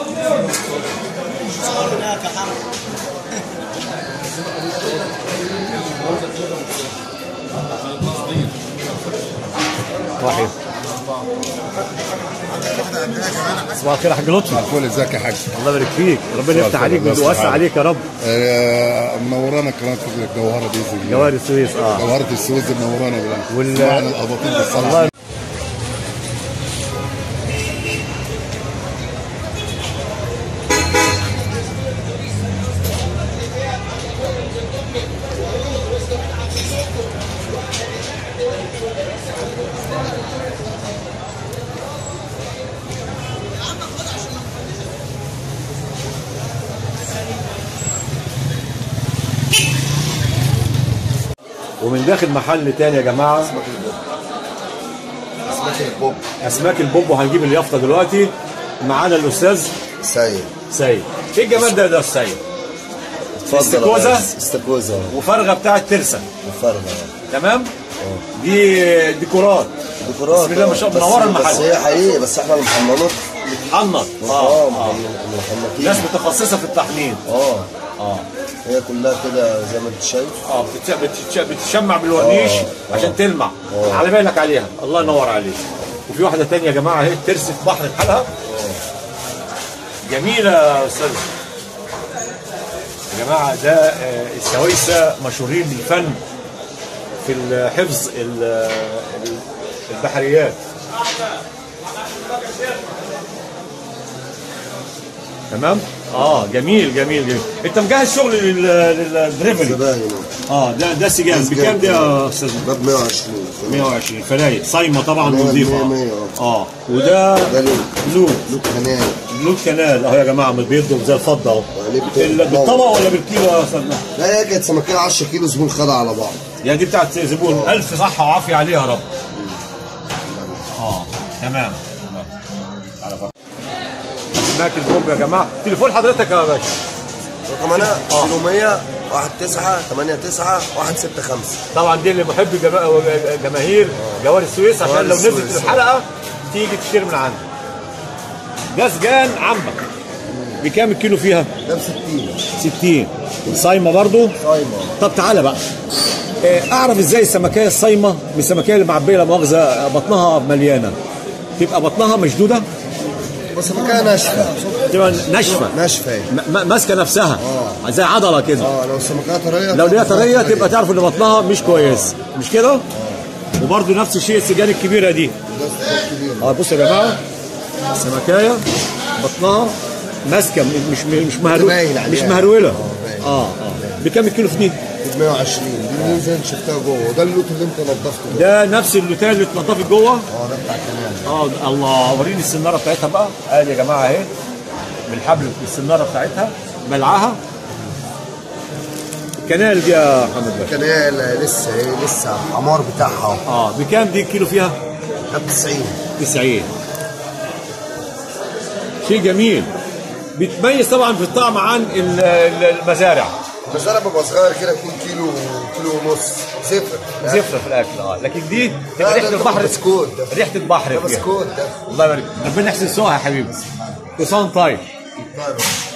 رحيم صباح الخير يا حاج لطفي فول ازيك يا حاج الله يبارك فيك ربنا يفتح عليك الله ويوسع يسعدك. عليك يا رب آه، منورانا قناه فضل الجوهره باذن الله جوار السويس اه جوهره السويس دي منورانا بالله وال- سمعنا الاباطيل بالصلاه الله ومن داخل محل تاني يا جماعه اسمك البوب اسماك البوب وهنجيب اليافطه دلوقتي معانا الاستاذ سيد سيد ايه الجمال ده ده السيد اتفضل استاكوزا؟ يا ريس. استاكوزا وفرغه بتاعت ترسه فرغه تمام دي ديكورات ديكورات بسم الله ما شاء الله، بس- منورة المحل. بس هي حقيقي بس احنا محملات حنط اه اه محملين ناس متخصصه في التحنيط اه اه هي كلها كده زي ما انت شايف اه بتتش- بتتش- بتشمع بالورنيش آه، عشان تلمع على بالك عليها الله ينور عليك وفي واحده تانية يا جماعه اهي ترسي في بحر بحالها جميله يا استاذ يا جماعه ده آه، السويسه مشهورين بالفن في ال- حفظ ال- ال- البحريات تمام اه جميل جميل جميل انت مجهز شغل لل- للدريفري زباين اه ده ده سجان سجان. بكام ده يا استاذ باب 120 120 فلايق صايمه طبعا مية- ونظيفه مية- مية، اه وده ده لوك لوك لوك هنايا لوك كنال اهو يا جماعه بيضرب زي الفضه اهو وعليه بت- ال- بالطبق ولا بالكيلو يا استاذ لا هي كانت سمكيه 10 كيلو زبون خدها على بعض يعني دي بتاعت زبون الف صحه وعافيه عليها يا رب اه تمام تمام. على فكرة. اسماك البوب يا جماعه تليفون حضرتك يا باشا رقم انا 0 1 9 8 9 1 6 5 طبعا دي اللي محب جما- جماهير جوار السويس عشان جوار لو نزلت السويس. الحلقه تيجي تشتري من عندك ده سجان عمك بكام الكيلو فيها؟ ده ب 60 60 صايمه برضو صايمه طب تعالى بقى آه، اعرف ازاي السمكيه الصايمه من السمكيه اللي معبيه لا مؤاخذه بطنها مليانه تبقى بطنها مشدوده بس سمكيه ناشفه تبقى ناشفه ناشفه هي. م- م- ماسكه نفسها زي عضله كده اه لو السمكيه طريه لو ليها طريه تبقى تعرف ان بطنها مش كويس مش كده وبرضه نفس الشيء السجان الكبيره دي ده استفاد كبير اه بصوا يا جماعه السمكايه بطنها ماسكه م- مش مش مهرو باين عليها. مش مهروله اه، باين. اه اه بكام الكيلو في دي؟ ب 120 دي اللي نزلت شفتها جوه وده اللوت اللي انت نضفته ده ده نفس اللوتان اللي اتنضفت جوه اه ده بتاع الكنال اه الله وريني السناره بتاعتها بقى ادي يا جماعه اهي بالحبل السناره بتاعتها بلعها الكنال دي يا محمد باشا الكنال لسه ايه لسه الحمار بتاعها اهو اه بكام دي الكيلو فيها؟ ده ب 90 90 شيء جميل بتميز طبعا في الطعم عن ال- ال- المزارع بس انا ببقى صغير كده يكون كيلو كيلو ونص صفر زفره في الاكل اه لكن دي لا، تبقى ريحه ده- ده البحر بسكوت ده. ريحه البحر ده فيها بسكوت ده الله يبارك ربنا يحسن سوقها يا حبيبي كل سنه وأنت طيب طيب